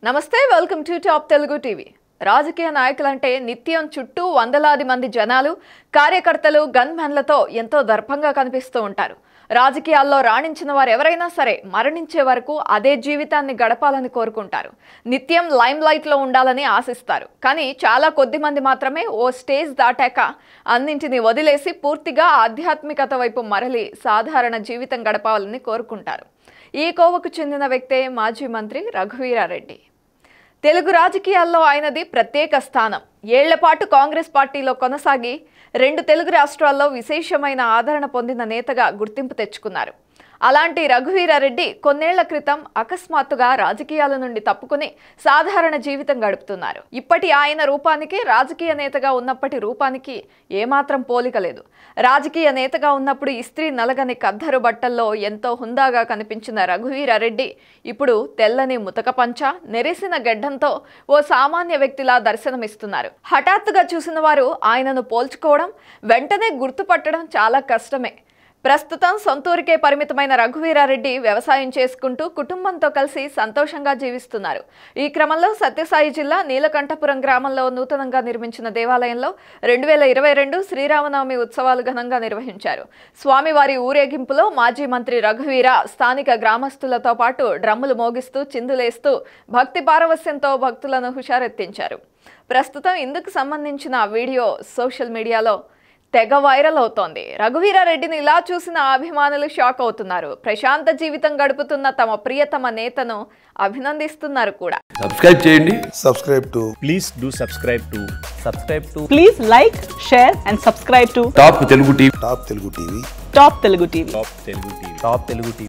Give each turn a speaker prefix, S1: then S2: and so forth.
S1: నమస్తే welcome to top Telugu TV రాజకీయ నాయకులంటే నిత్యం చుట్టూ వందలాది మంది జనాలు కార్యకర్తలు గన్మెన్లతో ఎంతో దర్పంగా కనిపిస్తూ ఉంటారు రాజకీయాల్లో రాణించిన వారు ఎవరైనా సరే మరణించే వరకు అదే జీవితాన్ని గడపాలని కోరుకుంటారు నిత్యం లైమ్ లైట్లో ఉండాలని ఆశిస్తారు కానీ చాలా కొద్ది మంది మాత్రమే ఓ స్టేజ్ దాటాక అన్నింటినీ వదిలేసి పూర్తిగా ఆధ్యాత్మికత వైపు మరలి సాధారణ జీవితం గడపాలని కోరుకుంటారు ఈ కోవకు చెందిన వ్యక్తే మాజీ మంత్రి రఘువీరారెడ్డి తెలుగు రాజకీయాల్లో ఆయనది ప్రత్యేక స్థానం ఏళ్లపాటు కాంగ్రెస్ పార్టీలో కొనసాగి రెండు తెలుగు రాష్ట్రాల్లో విశేషమైన ఆదరణ పొందిన నేతగా గుర్తింపు తెచ్చుకున్నారు అలాంటి రఘువీరారెడ్డి కొన్నేళ్ల క్రితం అకస్మాత్తుగా రాజకీయాల నుండి తప్పుకుని సాధారణ జీవితం గడుపుతున్నారు ఇప్పటి ఆయన రూపానికి రాజకీయ నేతగా ఉన్నప్పటి రూపానికి ఏమాత్రం పోలిక లేదు రాజకీయ నేతగా ఉన్నప్పుడు ఇస్త్రీ నలగని కద్దరు బట్టల్లో ఎంతో హుందాగా కనిపించిన రఘువీరారెడ్డి ఇప్పుడు తెల్లని ముతక పంచ నెరిసిన గెడ్డంతో ఓ సామాన్య వ్యక్తిలా దర్శనమిస్తున్నారు హఠాత్తుగా చూసిన వారు ఆయనను పోల్చుకోవడం వెంటనే గుర్తుపట్టడం చాలా కష్టమే ప్రస్తుతం సొంతూరికే పరిమితమైన రఘువీరారెడ్డి వ్యవసాయం చేసుకుంటూ కుటుంబంతో కలిసి సంతోషంగా జీవిస్తున్నారు ఈ క్రమంలో సత్యసాయి జిల్లా నీలకంఠపురం గ్రామంలో నూతనంగా నిర్మించిన దేవాలయంలో రెండు వేల ఇరవై రెండు శ్రీరామనవమి ఉత్సవాలు ఘనంగా నిర్వహించారు స్వామివారి ఊరేగింపులో మాజీ మంత్రి రఘువీర స్థానిక గ్రామస్తులతో పాటు డ్రమ్ములు మోగిస్తూ చిందులేస్తూ భక్తి పారవస్యంతో భక్తులను హుషారెత్తించారు ప్రస్తుతం ఇందుకు సంబంధించిన వీడియో సోషల్ మీడియాలో తెగ వైరల్ అవుతోంది రఘువీరారెడ్డిని ఇలా చూసిన అభిమానులు షాక్ అవుతున్నారు ప్రశాంత జీవితం గడుపుతున్న తమ ప్రియతమ నేతను అభినందిస్తున్నారు కూడా
S2: సబ్స్క్రైబ్ చేయండి
S3: subscribe to
S4: please do subscribe to subscribe to
S5: Please like, share, and subscribe to
S2: top Telugu TV
S3: Top Telugu TV.
S5: Top Telugu TV.
S4: top telugu tv top telugu tv